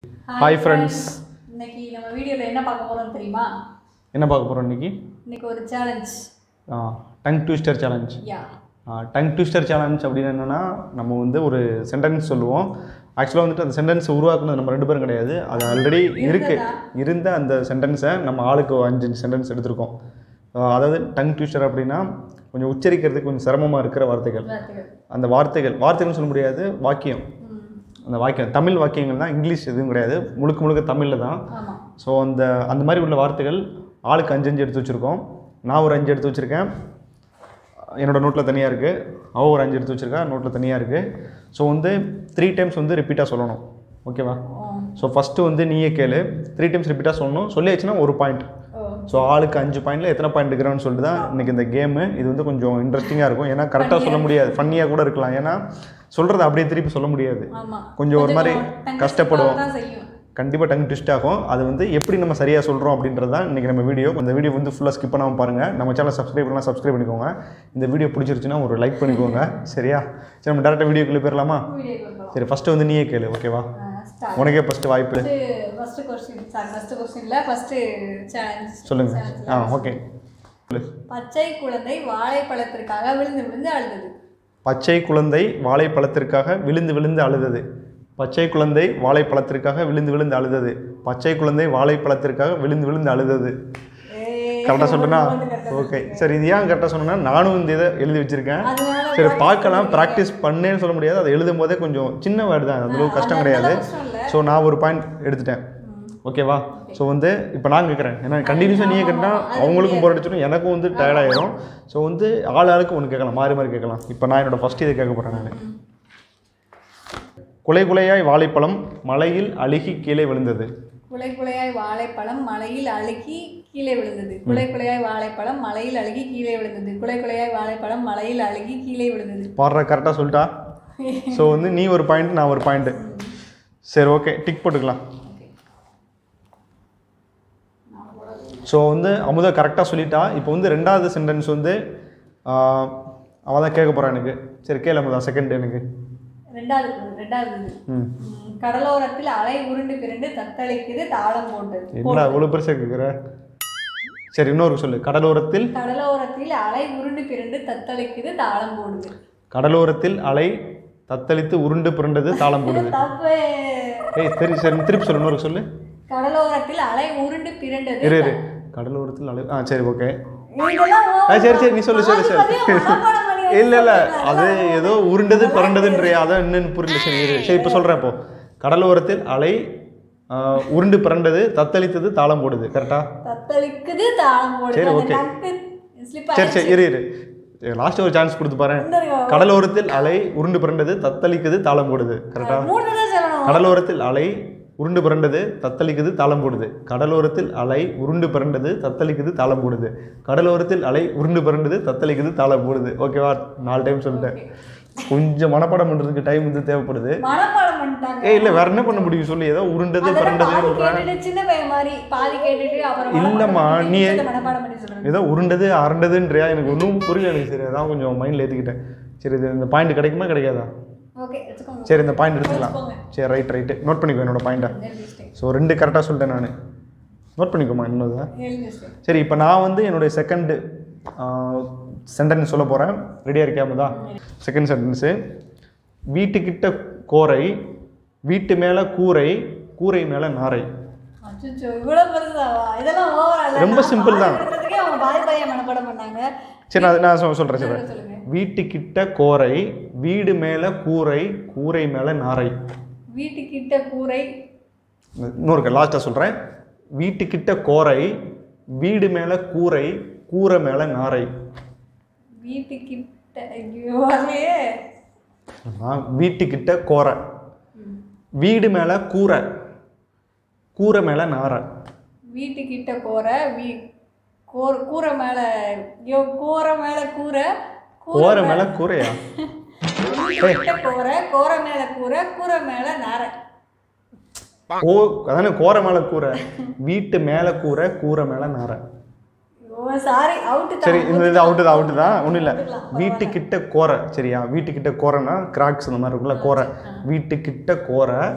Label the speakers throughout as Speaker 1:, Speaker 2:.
Speaker 1: Hi friends.
Speaker 2: இன்னைக்கு நம்ம வீடியோல என்ன பார்க்க போறோம் தெரியுமா
Speaker 1: என்ன பார்க்க போகிறோம் இன்னைக்கு
Speaker 2: இன்னைக்கு ஒரு சேலஞ்ச்
Speaker 1: டங் ட்விஸ்டர் சேலஞ்ச்
Speaker 2: யா
Speaker 1: டங் ட்விஸ்டர் சேலஞ்ச் அப்படின்னு என்னென்னா நம்ம வந்து ஒரு சென்டென்ஸ் சொல்லுவோம் ஆக்சுவலாக வந்துட்டு அந்த சென்டென்ஸ் உருவாக்குனது நம்ம ரெண்டு பேரும் கிடையாது அது ஆல்ரெடி இருக்கு இருந்த அந்த சென்டென்ஸை நம்ம ஆளுக்கு அஞ்சு சென்டென்ஸ் எடுத்திருக்கோம் ஆஹ் அதாவது டங் ட்விஸ்டர் அப்படின்னா கொஞ்சம் உச்சரிக்கிறதுக்கு கொஞ்சம் சிரமமாக இருக்கிற வார்த்தைகள்
Speaker 2: வார்த்தைகள்
Speaker 1: அந்த வார்த்தைகள் வார்த்தைகள்னு சொல்ல முடியாது வாக்கியம்
Speaker 2: ம்,
Speaker 1: அந்த வாக்கியம் தமிழ் வாக்கியங்கள் தான் இங்கிலீஷ் எதுவும் கிடையாது முழுக்க முழுக்க தமிழில் தான்
Speaker 2: ஆமா
Speaker 1: ஸோ அந்த அந்த மாதிரி உள்ள வார்த்தைகள் ஆளுக்கு அஞ்சு அஞ்சு எடுத்து வச்சுருக்கோம் நான் ஒரு அஞ்சு எடுத்து வச்சுருக்கேன் என்னோட நோட்டில் தனியாக இருக்குது அவள் ஒரு அஞ்சு எடுத்து வச்சுருக்கா நோட்டில் தனியாக இருக்குது ஸோ வந்து த்ரீ டைம்ஸ் வந்து ரிப்பீட்டாக சொல்லணும் ஓகேவா
Speaker 2: ஓ
Speaker 1: ஸோ ஃபஸ்ட்டு வந்து நீயே கேளு த்ரீ டைம்ஸ் ரிப்பீட்டாக சொல்லணும் சொல்லியாச்சுன்னா ஒரு பாயிண்ட்
Speaker 2: ஓ
Speaker 1: ஸோ ஆளுக்கு அஞ்சு பாயிண்டில் எத்தனை பாயிண்ட் எடுக்கிறோன்னு சொல்லிட்டு தான் இன்றைக்கி இந்த கேமு இது வந்து கொஞ்சம் இன்ட்ரெஸ்டிங்காக இருக்கும் ஏன்னா கரெக்டாக சொல்ல முடியாது ஃபன்னியாக கூட இருக்கலாம் ஏன்னா சொல்கிறத அப்படியே திருப்பி சொல்ல முடியாது
Speaker 2: ஆமா
Speaker 1: கொஞ்சம் ஒரு மாதிரி
Speaker 2: டங்
Speaker 1: கஷ்டப்படுவோம்
Speaker 2: தான் செய்யும்
Speaker 1: கண்டிப்பாக டங் ட்விஸ்ட் ஆகும் அது வந்து எப்படி நம்ம சரியாக சொல்கிறோம் அப்படின்றது தான் இன்றைக்கி நம்ம வீடியோ இந்த வீடியோ வந்து ஃபுல்லாக ஸ்கிப் பண்ணாமல் பாருங்கள் நம்ம சேனல் சப்ஸ்கிரைப் பண்ணலாம் சப்ஸ்கிரைப் பண்ணிக்கோங்க இந்த வீடியோ பிடிச்சிருச்சுன்னா ஒரு லைக் பண்ணிக்கோங்க சரியா சரி நம்ம டேரெக்டாக வீடியோக்குள்ளே போயிடலாமா
Speaker 2: வீடியோ கொடுக்கலாம்
Speaker 1: சரி ஃபஸ்ட்டு வந்து நீயே கேளு ஓகேவா
Speaker 2: ஸ்டார்ட்
Speaker 1: உனக்கே ஃபஸ்ட்டு வாய்ப்பு
Speaker 2: ஃபர்ஸ்ட் கொஸ்டின் சாரி ஃபர்ஸ்ட் கொஸ்டின்ல ஃபர்ஸ்ட் சேலஞ்ச்
Speaker 1: சொல்லுங்கள் ஆ ஓகே
Speaker 2: பச்சை குழந்தை வாழைப்பழத்திற்காக விழுந்து விழுந்து அழுதது
Speaker 1: பச்சை குழந்தை வாழைப்பழத்திற்காக விழுந்து விழுந்து அழுதது பச்சை குழந்தை வாழைப்பழத்திற்காக விழுந்து விழுந்து அழுதது பச்சை குழந்தை வாழைப்பழத்திற்காக விழுந்து விழுந்து அழுதது
Speaker 2: ஏய்,
Speaker 1: கரெக்டாக சொன்னேன்னா
Speaker 2: வந்து correct ஆ
Speaker 1: ஓகே சரி இது ஏன் கரெக்டாக சொன்னேன்னா நானும் இந்த இதை எழுதி வச்சிருக்கேன்
Speaker 2: அதனால
Speaker 1: சரி பார்க்கலாம் ப்ராக்டிஸ் பண்ணேன்னு சொல்ல முடியாது அதை எழுதும் போதே கொஞ்சம் சின்ன வேர்டு தான் அந்த அளவுக்கு கஷ்டம் கிடையாது
Speaker 2: கஷ்டம் இல்ல
Speaker 1: ஸோ நான் ஒரு பாயிண்ட் எடுத்துட்டேன் ஓகேவா ஸோ வந்து இப்போ நான் கேட்குறேன் ஏன்னா கண்டினியூஸாக நீங்கள் கேட்டால் அவங்களுக்கும் போர் அடிச்சிடும் எனக்கும் வந்து tired ஆயிரும் ஸோ வந்து ஆள் ஆளுக்கு ஒன்று கேட்கலாம் மாறி மாறி கேட்கலாம் இப்போ நான் என்னோட ஃபஸ்ட் இதை கேட்க போகிறேன் நான் குலை குலையாய் வாழைப்பழம் மலையில் அழுகி கீழே விழுந்தது
Speaker 2: குலை குலையாய் வாழைப்பழம் மலையில் அழுகி கீழே விழுந்தது குலை குலையாய் வாழைப்பழம் மலையில் அழுகி கீழே விழுந்தது குலை குலையாய் வாழைப்பழம் மலையில் அழுகி கீழே விழுந்தது
Speaker 1: பாடுற கரெக்டாக சொல்லிட்டா ஸோ வந்து நீ ஒரு பாயிண்ட் நான் ஒரு பாயிண்ட்டு சரி ஓகே டிக் போட்டுக்கலாம் ஸோ வந்து அமுதா கரெக்டாக சொல்லிட்டா இப்போ வந்து ரெண்டாவது சென்டென்ஸ் வந்து அவள் தான் கேட்க போகிறான் எனக்கு சரி கேளு அமுதா செகண்ட் எனக்கு
Speaker 2: ரெண்டாவது ரெண்டாவது இது.
Speaker 1: ம்
Speaker 2: ம், கடலோரத்தில் அலை உருண்டு பிறண்டு தத்தளிக்குது தாளம் போட்டது
Speaker 1: என்ன அவ்வளோ பெருசாக கேட்குற சரி இன்னொரு சொல்லு கடலோரத்தில்
Speaker 2: கடலோரத்தில் அலை உருண்டு பிறண்டு தத்தளிக்குது தாளம் போடுது
Speaker 1: கடலோரத்தில் அலை தத்தளித்து உருண்டு புரண்டது தாளம் போடுது
Speaker 2: தப்பு
Speaker 1: ஏய் சரி சரி திருப்பி சொல்லு இன்னொரு சொல்லு
Speaker 2: கடலோரத்தில் அலை உருண்டு பிறண்டது
Speaker 1: இரு இரு கடலோரத்தில் அலை ஆ சரி ஓகே
Speaker 2: இதெல்லாம்
Speaker 1: ஆ சரி சரி நீ சொல்லு சொல்லு
Speaker 2: அது பதில்
Speaker 1: சொல்லு
Speaker 2: மனப்பாடம் பண்ணி
Speaker 1: இல்ல இல்ல அது ஏதோ உருண்டது பரண்டதுன்றியா அதான் என்னன்னு புரியல சரி இரு. சரி இப்போ சொல்றேன் இப்போ கடலோரத்தில் அலை ஆ, உருண்டு பிறண்டது தத்தளித்தது தாளம் போடுது கரெக்டா
Speaker 2: தத்தளிக்குது தாளம் போடுது
Speaker 1: சரி,
Speaker 2: அந்த
Speaker 1: okay.
Speaker 2: டக்கு slip
Speaker 1: சரி சரி இரு இரு லாஸ்ட் ஒரு சான்ஸ் கொடுத்து பாரு
Speaker 2: ஆயிடுச்சு.
Speaker 1: கடலோரத்தில் அலை உருண்டு பிறண்டது தத்தளிக்குது தாளம் போடுது கரெக்டா
Speaker 2: மூணு தான் சொல்லணும்
Speaker 1: கடலோரத்தில் அலை உருண்டு பிறண்டது தத்தளிக்குது தாளம் போடுது கடலோரத்தில் அலை உருண்டு பிறண்டது தத்தளிக்குது தாளம் போடுது கடலோரத்தில் அலை உருண்டு பிறண்டது தத்தளிக்குது தாளம் போடுது ஓகேவா நாலு டைம் சொல்லிட்டேன் கொஞ்சம் மனப்பாடம் பண்ணுறதுக்கு டைம் வந்து தேவைப்படுது
Speaker 2: மனப்பாடம் பண்ணிட்டாங்க
Speaker 1: ஏய் இல்லை வேற என்ன பண்ண முடியும் சொல்லி ஏதோ உருண்டது
Speaker 2: அதெல்லாம்
Speaker 1: பிறண்டது
Speaker 2: பாதி
Speaker 1: சொல்கிறேன்
Speaker 2: கேட்டுட்டு சின்ன பையன் மாதிரி பாதி கேட்டுட்டு அப்புறம்
Speaker 1: இல்லம்மா,
Speaker 2: மனப்பாடம்
Speaker 1: நீ-
Speaker 2: பண்ணி மனப்பாடம் பண்ணி சொல்றேன்
Speaker 1: ஏதோ உருண்டது அரண்டதுன்றியா எனக்கு ஒன்றும் புரியல எனக்கு சரி அதான் கொஞ்சம் மைண்டில் ஏற்றிக்கிட்டேன் சரி இது இந்த பாயிண்ட் கிடைக்குமா கிடைக்காதா
Speaker 2: ஓகே எடுத்துக்கோங்க
Speaker 1: சரி இந்த பாயிண்ட் எடுத்துக்கலாம்
Speaker 2: வச்சுக்கோங்க.
Speaker 1: சரி ரைட் ரைட்டு நோட் பண்ணிக்கோ என்னோட பாயிண்ட்டை
Speaker 2: எழுதி வச்சிட்டேன்.
Speaker 1: ஸோ ரெண்டு கரெக்டாக சொல்லிட்டேன் நான் நோட் பண்ணிக்கோமா இன்னொரு
Speaker 2: எழுதி வச்சிட்டேன்.
Speaker 1: சரி இப்போ நான் வந்து என்னுடைய செகண்டு சென்டென்ஸ் சொல்ல போகிறேன் ரெடியாக இருக்கியாமதா செகண்ட் சென்டென்ஸு வீட்டுக்கிட்ட கோரை வீட்டு மேலே கூரை கூரை மேலே நாரை
Speaker 2: அச்சச்சோ, இவ்வளவு பெருசாவா? இதெல்லாம் over ஆ இல்ல?
Speaker 1: ரொம்ப
Speaker 2: நான்
Speaker 1: simple தான்.
Speaker 2: பாதி எடுத்ததுக்கே அவங்க பாதி பையன் மனப்பாடம் பண்ணாங்க
Speaker 1: சரி நான் நான் சொ- சொல்கிறேன்
Speaker 2: சொல்லுங்க,
Speaker 1: சொல்கிறேன்
Speaker 2: சொல்லுங்க.
Speaker 1: வீட்டுக்கிட்ட கோரை வீடு மேலே கூரை கூரை மேலே நாரை
Speaker 2: வீட்டுக்கிட்ட கூரை
Speaker 1: இன்னொரு லாஸ்ட்டாக சொல்கிறேன் வீட்டுக்கிட்ட கோரை வீடு மேலே கூரை கூரை மேலே நாரை
Speaker 2: வீட்டுக்கிட்ட ஐயோ வரலையே
Speaker 1: ஆ, வீட்டுக்கிட்ட கோரை வீடு மேலே கூரை கூரை மேலே நாரை
Speaker 2: வீட்டுக்கிட்ட கூரை வீ கோர் கூரை மேல ஐயோ கூரை மேல கூரை
Speaker 1: கோரை மேலே கூரையா
Speaker 2: வீட்டுக்கிட்ட கூரை கூரை மேல கூரை கூரை மேல நாரை
Speaker 1: ஓ அதானே கோரை மேலே கூரை வீட்டு மேலே கூரை கூரை மேலே நாரை
Speaker 2: ஓ சாரி அவுட்டு
Speaker 1: சரி இந்த இது அவுட்டு தான் அவுட்டு தான் ஒன்றும் இல்லை வீட்டுக்கிட்ட கோரை சரியா வீட்டுக்கிட்ட கோரைனா கிராக்ஸ் அந்த மாதிரி இருக்குல்ல கோரை வீட்டுக்கிட்ட கோரை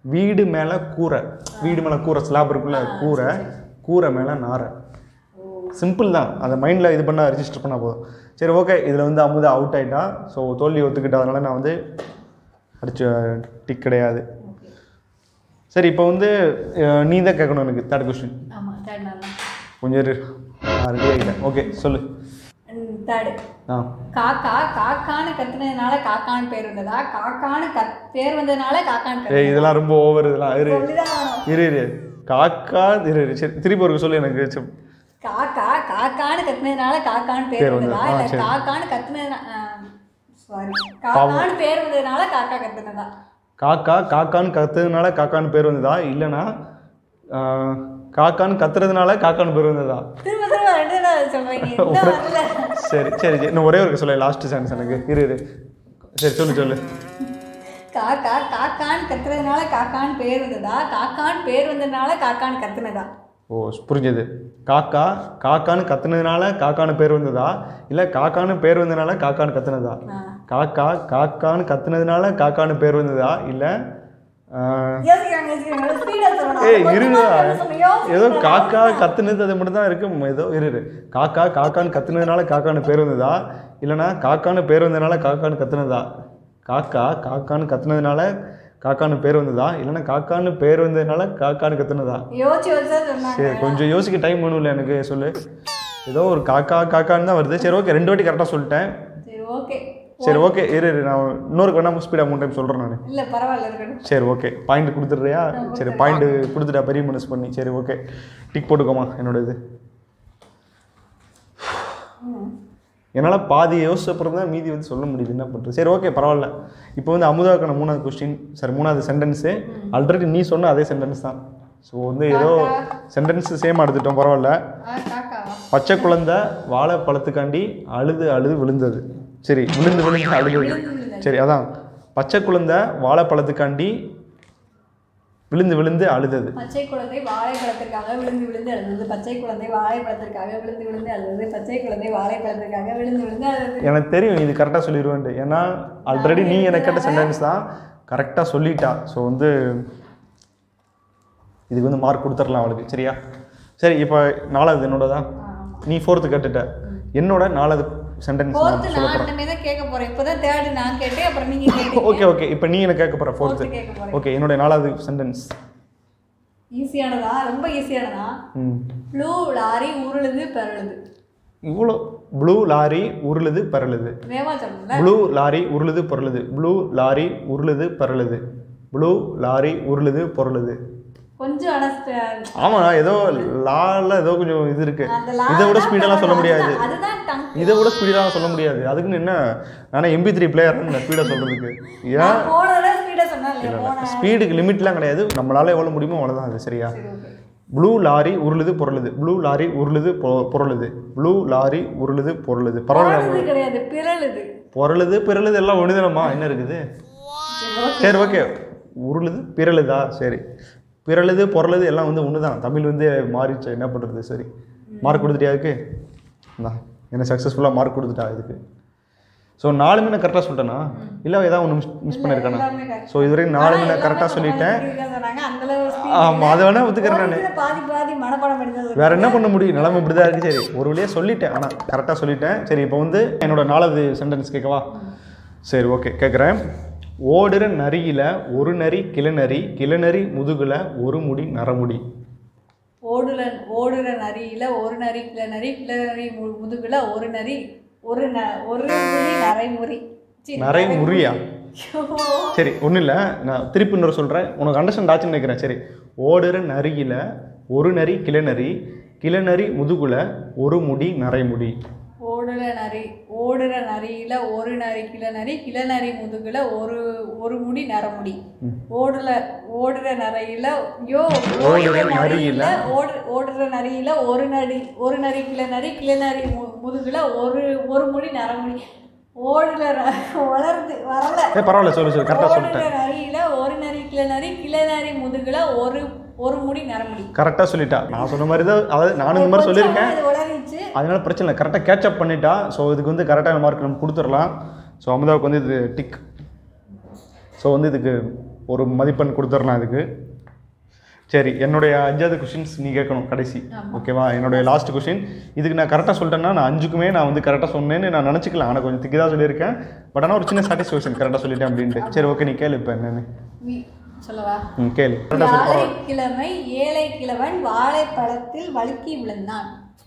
Speaker 1: வீடு மேலே கூரை வீடு மேலே கூரை ஸ்லாப் இருக்குல்ல கூரை கூரை மேலே நாரை சிம்பிள் தான் அதை மைண்டில் இது பண்ணால் ரெஜிஸ்டர் பண்ணால் போதும் சரி ஓகே இதில் வந்து அமுதா அவுட் ஆயிட்டா ஸோ தோல்வி ஒத்துக்கிட்டதுனால நான் வந்து அடிச்ச டிக் கிடையாது சரி இப்போ வந்து அஹ், நீ தான் கேட்கணும் எனக்கு தேர்ட் கொஸ்டின்
Speaker 2: ஆமா தேர்ட் நான் தான்
Speaker 1: கொஞ்சம் இரு நான் ரெடி ஆகிட்டேன் ஓகே சொல்லு
Speaker 2: தேர்டு
Speaker 1: ஆ
Speaker 2: காக்கா காக்கான்னு கத்துனதுனால காக்கான்னு பேர் வந்ததா காக்கான்னு கத் பேர் வந்ததுனால காக்கான்னு
Speaker 1: ஏய் இதெல்லாம் ரொம்ப ஓவர் இதெல்லாம் இரு
Speaker 2: சொல்லிதான் ஆகணும்.
Speaker 1: இரு இரு காக்கா இரு இரு சரி திருப்பி ஒரு சொல்லு எனக்கு சரி.
Speaker 2: காக்கா காக்கான்னு கத்துனதுனால காக்கான்னு பேர்
Speaker 1: பேர் வந்தது.
Speaker 2: வந்ததா
Speaker 1: ஆ,
Speaker 2: இல்ல
Speaker 1: சரி.
Speaker 2: காக்கான்னு கத்துனதுனால சாரி காக்கான்னு பேர் வந்ததுனால காக்கா கத்துனதா
Speaker 1: காக்கா காக்கான்னு கத்துறதுனால காக்கான்னு பேர் வந்ததா இல்லைன்னா ஆஹ், காக்கான்னு கத்துறதுனால காக்கான்னு பேர் வந்ததா
Speaker 2: திரும்ப திரும்ப ரெண்டு தடவை சொல்றீங்க இன்னும் வரல
Speaker 1: சரி சரி சரி இன்னும் ஒரே ஒரு சொல்ல லாஸ்ட் சான்ஸ் எனக்கு இரு இரு சரி சொல்லு சொல்லு
Speaker 2: காக்கா காக்கான்னு கத்துறதுனால காக்கான்னு பேர் வந்ததா காக்கான்னு பேர் வந்ததுனால காக்கான்னு கத்துனதா
Speaker 1: ஓ புரிஞ்சது காக்கா காக்கான்னு கத்துனதுனால காக்கான்னு பேர் வந்ததா இல்லை காக்கான்னு பேர் வந்ததுனால காக்கான்னு கத்துனதா
Speaker 2: ஆ.
Speaker 1: காக்கா காக்கான்னு கத்துனதுனால காக்கான்னு பேர் வந்ததா இல்லை
Speaker 2: யோசிக்கிறாங்க யோசிக்கிறாங்க ஸ்பீடா சொல்லணும்
Speaker 1: ஏய்
Speaker 2: கொஞ்சமா
Speaker 1: இருடா
Speaker 2: என்ன சொல்லணும்? யோசிக்கிறாங்க.
Speaker 1: ஏதோ காக்கா கத்துனது அது மட்டும் தான் இருக்கு ஏதோ இரு இரு. காக்கா காக்கான்னு கத்துனதுனால காக்கான்னு பேர் வந்ததா இல்லைன்னா காக்கான்னு பேர் வந்ததுனால காக்கான்னு கத்துனதா காக்கா காக்கான்னு கத்துனதுனால காக்கான்னு பேர் வந்ததா இல்லைன்னா காக்கான்னு பேர் வந்ததுனால காக்கான்னு கத்துனதா
Speaker 2: யோசிச்சு யோசிச்சா சொன்னாங்க
Speaker 1: சரி கொஞ்சம் யோசிக்க டைம் வேணும்ல எனக்கு சொல்லு ஏதோ ஒரு காக்கா காக்கான்னு தான் வருது சரி ஓகே ரெண்டு வாட்டி கரெக்டாக சொல்லிட்டேன்
Speaker 2: சரி ஓகே
Speaker 1: சரி ஓகே இரு இரு நான் இன்னொரு வேணா ஸ்பீடாக மூணு டைம் சொல்கிறேன் நான்
Speaker 2: இல்ல பரவாயில்ல இருக்கட்டும்
Speaker 1: சரி ஓகே பாயிண்ட் கொடுத்துட்றியா சரி பாயிண்ட் கொடுத்துட்டா பெரிய மனசு பண்ணி சரி ஓகே டிக் போட்டுக்கோமா என்னோட இது
Speaker 2: ம்.
Speaker 1: என்னால் பாதி யோசிச்சப்புறம் தான் மீதி வந்து சொல்ல முடியுது என்ன பண்ணுறது சரி ஓகே பரவாயில்ல இப்போ வந்து அமுதாக்கான மூணாவது கொஸ்டின் சரி மூணாவது சென்டென்ஸு ஆல்ரெடி நீ சொன்ன அதே சென்டென்ஸ் தான் ஸோ வந்து ஏதோ சென்டென்ஸ் சேம் எடுத்துட்டோம் பரவாயில்ல
Speaker 2: ஆ காக்காவா
Speaker 1: பச்சை குழந்தை வாழைப்பழத்துக்காண்டி அழுது அழுது விழுந்தது சரி விழுந்து விழுந்து அழுது சரி அதான் பச்சை குழந்தை வாழைப்பழத்துக்காண்டி விழுந்து விழுந்து அழுதது
Speaker 2: பச்சை குழந்தை வாழைப்பழத்திற்காக விழுந்து விழுந்து அழுதது பச்சை குழந்தை வாழைப்பழத்திற்காக விழுந்து விழுந்து அழுதது பச்சை குழந்தை வாழைப்பழத்திற்காக விழுந்து விழுந்து அழுதது
Speaker 1: எனக்கு தெரியும் இது கரெக்டாக சொல்லிடுவேன்ட்டு ஏன்னா ஆல்ரெடி நீ எனக்கு கேட்ட சென்டென்ஸ் தான் கரெக்டாக சொல்லிட்டா ஸோ வந்து இதுக்கு வந்து மார்க் கொடுத்துடலாம் அவளுக்கு சரியா சரி இப்போ நாலாவது என்னோட தான் நீ ஃபோர்த்து கேட்டுட்ட என்னோட நாலாவது சென்டென்ஸ்
Speaker 2: ஃபோர்த்து நான் இனிமே தான் கேட்க போறேன் இப்போதான் தேர்டு நான் கேட்டேன் அப்புறம் நீங்க கேட்டீங்க
Speaker 1: ஓகே ஓகே இப்போ நீ எனக்கு கேட்க போகிற ஃபோர்த்து
Speaker 2: ஃபோர்த்து கேட்க போறேன்
Speaker 1: ஓகே என்னோட நாலாவது சென்டென்ஸ்
Speaker 2: ஈஸியானதா ரொம்ப ஈஸியானதா
Speaker 1: ம்
Speaker 2: ப்ளூ லாரி உருளுது பெருளுது
Speaker 1: இவ்வளோ ப்ளூ லாரி உருளுது பரளுது
Speaker 2: வேகமா சொல்லணும்ல
Speaker 1: ப்ளூ லாரி உருளுது பொருளுது ப்ளூ லாரி உருளுது பரளுது ப்ளூ லாரி உருளுது பொருளுது
Speaker 2: கொஞ்சம் ஆனா ஸ்ப-
Speaker 1: ஆமாண்ணா ஏதோ லால ஏதோ கொஞ்சம் இது இருக்கு
Speaker 2: அந்த லா
Speaker 1: இதை விட
Speaker 2: தான்
Speaker 1: ஸ்பீடெல்லாம் சொல்ல முடியாது
Speaker 2: அதுதான் அதுதான் டங்
Speaker 1: இதை விட ஸ்பீடெல்லாம் சொல்ல முடியாது அதுக்குன்னு என்ன நானே எம்பி த்ரீ பிளேயர் ஸ்பீடாக சொல்கிறதுக்கு ஏன்
Speaker 2: நான் போன தடவை ஸ்பீடா சொன்னேன் இல்லையா போன
Speaker 1: ஸ்பீடுக்கு லிமிட்லாம் கிடையாது நம்மளால எவ்வளோ முடியுமோ அவ்வளோதான் அது சரியா
Speaker 2: சரி ஓகே
Speaker 1: ப்ளூ லாரி உருளுது பொருளுது ப்ளூ லாரி உருளுது பொ- பொருளுது ப்ளூ லாரி உருளுது பொருளுது பரவாயில்ல
Speaker 2: பொருளுது கிடையாது பிறழுது
Speaker 1: பொருளுது பிறழுது எல்லாம் ஒண்ணுதானம்மா என்ன இருக்குது
Speaker 2: சரி ஓகே
Speaker 1: சரி ஓகே உருளுது பிறழுதா சரி பிறழுது பொருளுது எல்லாம் வந்து ஒன்று தான் தமிழ் வந்து மாறிச்சு என்ன பண்ணுறது சரி மார்க் கொடுத்துட்டியா அதுக்கு இந்தா என்ன சக்ஸஸ்ஃபுல்லாக மார்க் கொடுத்துட்டா இதுக்கு ஸோ நாலுமே நான் கரெக்டாக சொல்லிட்டேனா இல்லை ஏதாவது ஒன்று மிஸ் மிஸ் பண்ணியிருக்கானா
Speaker 2: எல்லாமே correct.
Speaker 1: ஸோ இதுவரைக்கும் நாலுமே நான் கரெக்டாக சொல்லிட்டேன்
Speaker 2: சொன்னாங்க அந்த அளவு speed
Speaker 1: ஆமாம் அதை வேணால் ஒத்துக்கிறேன் நான்
Speaker 2: இல்ல. பாதி பாதி மனப்பாடம் பண்ணி
Speaker 1: வேற என்ன பண்ண முடியும் நிலைமை இப்படி தான் இருக்கு சரி ஒரு வழியாக சொல்லிட்டேன் ஆனால் கரெக்டாக சொல்லிட்டேன் சரி இப்போ வந்து என்னோட நாலாவது சென்டென்ஸ் கேட்கவா சரி ஓகே கேட்குறேன் ஓடுற நரியில் ஒரு நரி கிளநரி கிளநரி முதுகுல ஒரு முடி நரமுடி
Speaker 2: ஓடுல ஓடுற நரியில ஒரு நரி கிள நரி கிள நரி மு- முதுகுல ஒரு நரி ஒரு ந ஒரு முறி நரைமுறி சி,
Speaker 1: நரைமுறியா
Speaker 2: ஐயோ.
Speaker 1: சரி ஒன்றும் இல்லை நான் திருப்பி இன்னொரு சொல்கிறேன் உனக்கு அண்டர்ஸ்டாண்ட் ஆச்சுன்னு நினைக்கிறேன் சரி ஓடுற நரியில் ஒரு நரி கிளநரி கிளநரி முதுகுல ஒரு முடி நரைமுடி
Speaker 2: ஓடுற நரி ஓடுற நரியில ஒரு நரி கிள நரி கிள நரி முதுகுல ஒரு ஒரு முடி நரமுடி ஓடுல ஓடுற நரையில யோ
Speaker 1: ஓடுற நரியில
Speaker 2: ஓடு ஓடுற நரியில ஒரு நரி ஒரு நரி கிள நரி கிள நரி மு- முதுகுல ஒரு ஒரு முடி நரமுடி ஓடுற ந- வளருது வரல
Speaker 1: ஏ பரவாயில்ல சொல்லு சொல்லு கரெக்டாக சொல்லிட்டேன்
Speaker 2: ஓடுற நரியில ஒரு நரி கிள நரி கிள நரி முதுகுல ஒரு ஒரு முடி நரமுடி
Speaker 1: கரெக்டாக சொல்லிட்டா நான் சொன்ன மாதிரி தான் அதாவது நானும் இந்த மாதிரி சொல்லியிருக்கேன்
Speaker 2: இது உளறிச்சு
Speaker 1: அதனால பிரச்சனை இல்லை கரெக்டாக கேட்சப் பண்ணிட்டா ஸோ இதுக்கு வந்து கரெக்டான மார்க் நம்ம கொடுத்துடலாம் ஸோ அமுதாவுக்கு வந்து இது டிக் ஸோ வந்து இதுக்கு ஒரு மதிப்பெண் கொடுத்துடலாம் அதுக்கு சரி என்னுடைய அஞ்சாவது கொஷின்ஸ் நீ கேட்கணும் கடைசி ஓகேவா என்னுடைய லாஸ்ட் கொஷின் இதுக்கு நான் கரெக்டாக சொல்லிட்டேன்னா நான் அஞ்சுக்குமே நான் வந்து கரெக்டாக சொன்னேன்னு நான் நினச்சிக்கலாம் ஆனால் கொஞ்சம் திக்கி தான் சொல்லியிருக்கேன் பட் ஆனால் ஒரு சின்ன சாட்டிஸ்ஃபேக்ஷன் கரெக்டாக சொல்லிட்டேன் அப்படின்ட்டு சரி ஓகே நீ கேளு இப்போ என்னன்னு
Speaker 2: வி- சொல்லவா
Speaker 1: ம் கேளு கரெக்டாக சொல்லு பரவாயில்ல.
Speaker 2: வியாழைக்கிழமை ஏழை கிழவன் வாழைப்பழத்தில் வழுக்கி விழுந்தான்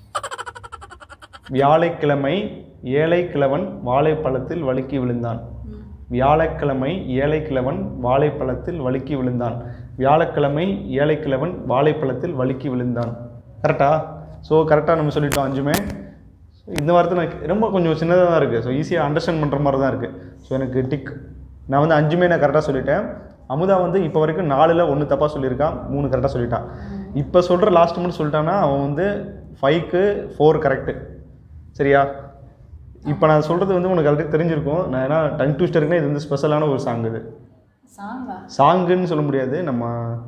Speaker 1: வியாழைக்கிழமை ஏழை கிழவன் வாழைப்பழத்தில் வழுக்கி விழுந்தான்
Speaker 2: ம்.
Speaker 1: வியாழக்கிழமை ஏழை கிழவன் வாழைப்பழத்தில் வழுக்கி விழுந்தான் வியாழக்கிழமை ஏழை கிழவன் வாழைப்பழத்தில் வழுக்கி விழுந்தான் கரெக்டா ஸோ கரெக்டாக நம்ம சொல்லிட்டோம் அஞ்சுமே இந்த வாரத்தை நான் ரொம்ப கொஞ்சம் சின்னதாக தான் இருக்குது ஸோ ஈஸியாக அண்டர்ஸ்டாண்ட் பண்ணுற மாதிரி தான் இருக்குது ஸோ எனக்கு டிக் நான் வந்து அஞ்சுமே நான் கரெக்டாக சொல்லிட்டேன் அமுதா வந்து இப்போ வரைக்கும் நாலில் ஒன்று தப்பாக சொல்லியிருக்கான் மூணு கரெக்டாக சொல்லிட்டான் இப்போ சொல்கிற லாஸ்ட் மட்டும் சொல்லிட்டான்னா அவன் வந்து ஃபைவ்க்கு ஃபோர் கரெக்டு சரியா இப்போ நான் சொல்கிறது வந்து உனக்கு ஆல்ரெடி தெரிஞ்சிருக்கும் நான் ஏன்னா டங் ட்விஸ்டருக்குன்னா இது வந்து ஸ்பெஷலான ஒரு சாங் இது
Speaker 2: சாங்கா
Speaker 1: சாங்குன்னு சொல்ல முடியாது நம்ம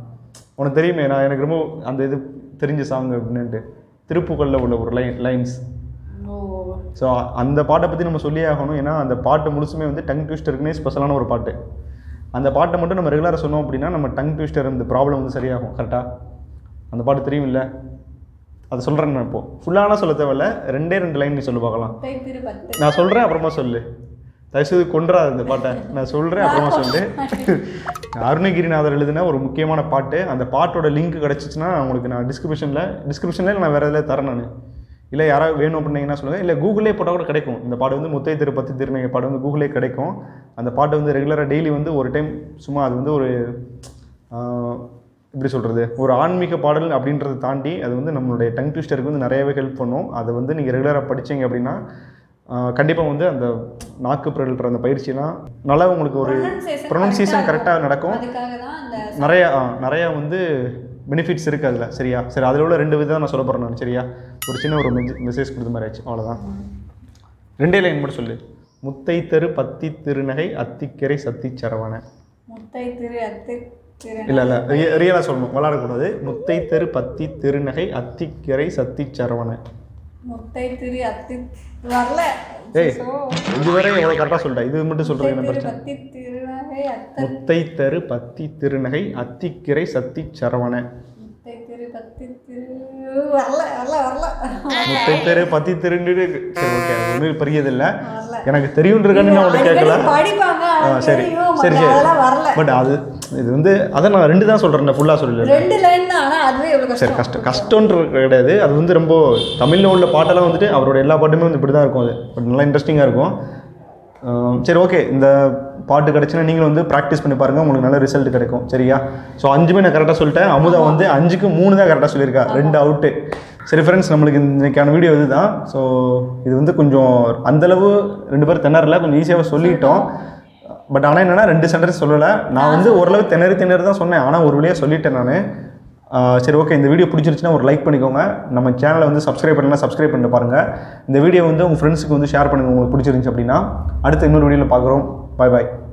Speaker 1: உனக்கு தெரியுமே நான் எனக்கு ரொம்ப அந்த இது தெரிஞ்ச சாங் அப்படின்ட்டு திருப்புகழில் உள்ள ஒரு லைன் லைன்ஸ்
Speaker 2: ஓ
Speaker 1: ஸோ அந்த பாட்டை பற்றி நம்ம சொல்லியே ஆகணும் ஏன்னா அந்த பாட்டு முழுசுமே வந்து டங் ட்விஸ்டருக்குனே ஸ்பெஷலான ஒரு பாட்டு அந்த பாட்டை மட்டும் நம்ம ரெகுலராக சொன்னோம் அப்படின்னா நம்ம டங் ட்விஸ்டர் இந்த ப்ராப்ளம் வந்து சரியாகும் கரெக்டாக அந்த பாட்டு தெரியுமில்ல அதை சொல்கிறேன் நான் இப்போ ஃபுல்லான சொல்ல தேவையில்ல ரெண்டே ரெண்டு லைன் நீ சொல்லு பார்க்கலாம்
Speaker 2: முத்தை திரு பத்து
Speaker 1: நான் சொல்கிறேன் அப்புறமா சொல்லு தயவுசெய்து கொன்றாது இந்த பாட்டை நான் சொல்கிறேன் அப்புறமா சொல்லு அருணகிரிநாதர் எழுதின ஒரு முக்கியமான பாட்டு அந்த பாட்டோட லிங்க் கிடச்சிச்சின்னா உங்களுக்கு நான் டிஸ்கிரிப்ஷனில் டிஸ்கிரிப்ஷனில் நான் வேறு இதில் தரேன் நான் இல்லை யாராவது வேணும் அப்படின்னீங்கன்னா சொல்லுங்கள் இல்லை கூகுளே போட்டால் கூட கிடைக்கும் இந்த பாட்டு வந்து முத்தை திருப்பத்தி திருநங்கை பாட்டு வந்து கூகுளே கிடைக்கும் அந்த பாட்டு வந்து ரெகுலராக டெய்லி வந்து ஒரு டைம் சும்மா அது வந்து ஒரு ஆஹ், எப்படி சொல்கிறது ஒரு ஆன்மீக பாடல் அப்படின்றத தாண்டி அது வந்து நம்மளுடைய டங் ட்விஸ்டருக்கு வந்து நிறையவே ஹெல்ப் பண்ணும் அதை வந்து நீங்கள் ரெகுலராக படிச்சீங்க அப்படின்னா கண்டிப்பாக வந்து அந்த நாக்கு பிறல்ற அந்த பயிற்சியெல்லாம் நல்லா உங்களுக்கு ஒரு
Speaker 2: Pronunciation
Speaker 1: ப்ரொனன்சியேஷன்
Speaker 2: correct-ஆ
Speaker 1: கரெக்டாக நடக்கும்
Speaker 2: அதுக்காக தான் அந்த
Speaker 1: நிறைய ஆ, நிறைய வந்து பெனிஃபிட்ஸ் இருக்குது அதில் சரியா சரி அதில் உள்ள ரெண்டு விதம் நான் சொல்ல போகிறேன் நான் சரியா ஒரு சின்ன ஒரு மெசேஜ் கொடுத்த மாதிரி ஆச்சு அவ்வளோதான் ரெண்டே லைன் மட்டும் சொல்லு முத்தை தெரு பத்தி திருநகை அத்திக்கரை சத்தி சரவண
Speaker 2: முத்தை திரு அத்து திரு
Speaker 1: இல்லை இல்லை ரியலாக சொல்லணும் விளாடக்கூடாது முத்தை தெரு பத்தி திருநகை அத்திக்கரை சத்தி சரவண
Speaker 2: முத்தை திரு அத்து வரல
Speaker 1: ஏய்
Speaker 2: சோ,
Speaker 1: இதுவரை எவ்வளோ கரெக்டாக சொல்லிட்டேன் இது மட்டும் சொல்கிறது என்ன
Speaker 2: முத்தை திரு
Speaker 1: பிரச்சனை
Speaker 2: பத்தி திருநகை அத்த
Speaker 1: முத்தை தெரு பத்தி திருநகை அத்திக்கரை சத்தி சரவண
Speaker 2: முத்தை திரு பத்தி திரு வரல வரல வரல
Speaker 1: முத்தை தெரு பத்தி திருன்னு இருக்கு. சரி ஓகே அது ஒன்றும் பெரியதில்லை
Speaker 2: வரல
Speaker 1: எனக்கு தெரியுன்றதுக்காண்டி நான் உன்னை கேட்கல
Speaker 2: அடிக்கடி படிப்பாங்க
Speaker 1: ஆ
Speaker 2: அது
Speaker 1: சரி
Speaker 2: தெரியும்,
Speaker 1: சரி
Speaker 2: மத்த
Speaker 1: சரி
Speaker 2: அதெல்லாம் வரல
Speaker 1: பட் அது இது வந்து அதை நான் ரெண்டு தான் சொல்கிறேன் ஃபுல்லாக சொல்லல
Speaker 2: ரெண்டு லைன் தான் ஆனா அதுவே எவ்வளவு
Speaker 1: சரி
Speaker 2: கஷ்டம்
Speaker 1: கஷ்டம் கஷ்டன்றது கிடையாது அது வந்து ரொம்ப தமிழில் உள்ள பாட்டெல்லாம் வந்துட்டு அவரோட எல்லா பாட்டுமே வந்து இப்படி தான் இருக்கும் அது பட் நல்லா இன்ட்ரெஸ்டிங்காக இருக்கும் ஆம், சரி ஓகே இந்த பாட்டு கிடச்சுன்னா நீங்களும் வந்து ப்ராக்டிஸ் பண்ணி பாருங்கள் உங்களுக்கு நல்ல ரிசல்ட் கிடைக்கும் சரியா ஸோ அஞ்சுமே நான் கரெக்டாக சொல்லிட்டேன் அமுதா வந்து அஞ்சுக்கு மூணு தான் கரெக்டாக சொல்லியிருக்கா ரெண்டு அவுட்டு சரி ஃப்ரெண்ட்ஸ் நம்மளுக்கு இன்னைக்கான வீடியோ இதுதான் ஸோ இது வந்து கொஞ்சம் அந்தளவு ரெண்டு பேரும் திணறல கொஞ்சம் ஈஸியாக சொல்லிட்டோம் பட் ஆனால் என்னென்னா ரெண்டு சென்டென்ஸ் சொல்லலை நான் வந்து ஓரளவு திணறி திணறி தான் சொன்னேன் ஆனால் ஒரு வழியாக சொல்லிட்டேன் நான் சரி ஓகே இந்த வீடியோ பிடிச்சிருச்சுன்னா ஒரு லைக் பண்ணிக்கோங்க நம்ம சேனலை வந்து சப்ஸ்கிரைப் பண்ணலாம் சப்ஸ்கிரைப் பண்ணிட்டு பாருங்கள் இந்த வீடியோ வந்து உங்கள் ஃப்ரெண்ட்ஸுக்கு வந்து ஷேர் பண்ணுங்கள் உங்களுக்கு பிடிச்சிருந்துச்சு அப்படின்னா அடுத்த இன்னொரு வீடியோவில் பார்க்குறோம் பாய் பாய்